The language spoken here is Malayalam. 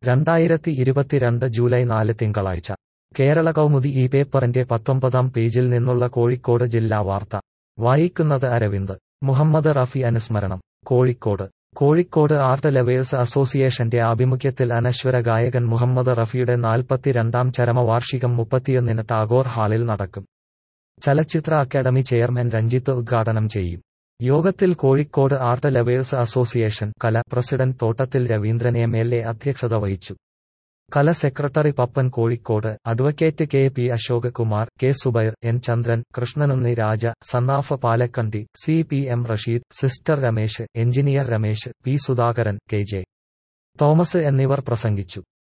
രണ്ടായിരത്തി ഇരുപത്തിരണ്ട് ജൂലൈ നാല് തിങ്കളാഴ്ച കേരള കൗമുദി ഈ പേപ്പറിന്റെ പത്തൊമ്പതാം പേജിൽ നിന്നുള്ള കോഴിക്കോട് ജില്ലാ വാർത്ത വായിക്കുന്നത് അരവിന്ദ് മുഹമ്മദ് റഫി അനുസ്മരണം കോഴിക്കോട് കോഴിക്കോട് ആർട്ട് ലവേഴ്സ് അസോസിയേഷന്റെ ആഭിമുഖ്യത്തിൽ അനശ്വര ഗായകൻ മുഹമ്മദ് റഫിയുടെ നാൽപ്പത്തിരണ്ടാം ചരമവാർഷികം മുപ്പത്തിയൊന്നിന് ടാഗോർ ഹാളിൽ നടക്കും ചലച്ചിത്ര അക്കാദമി ചെയർമാൻ രഞ്ജിത്ത് ഉദ്ഘാടനം ചെയ്യും യോഗത്തിൽ Kozhikode art lovers association Kala president Thottathil Raveendran M L A അധ്യക്ഷത വഹിച്ചു Kala secretary Pappan Kozhikode advocate K P Ashok Kumar K Zubair N Chandran Krishnanunni Raja Sannaf Palakkandi C P M Rasheed sister Ramesh engineer Ramesh P Sudhakaran K J Thomas എന്നിവർ പ്രസംഗിച്ചു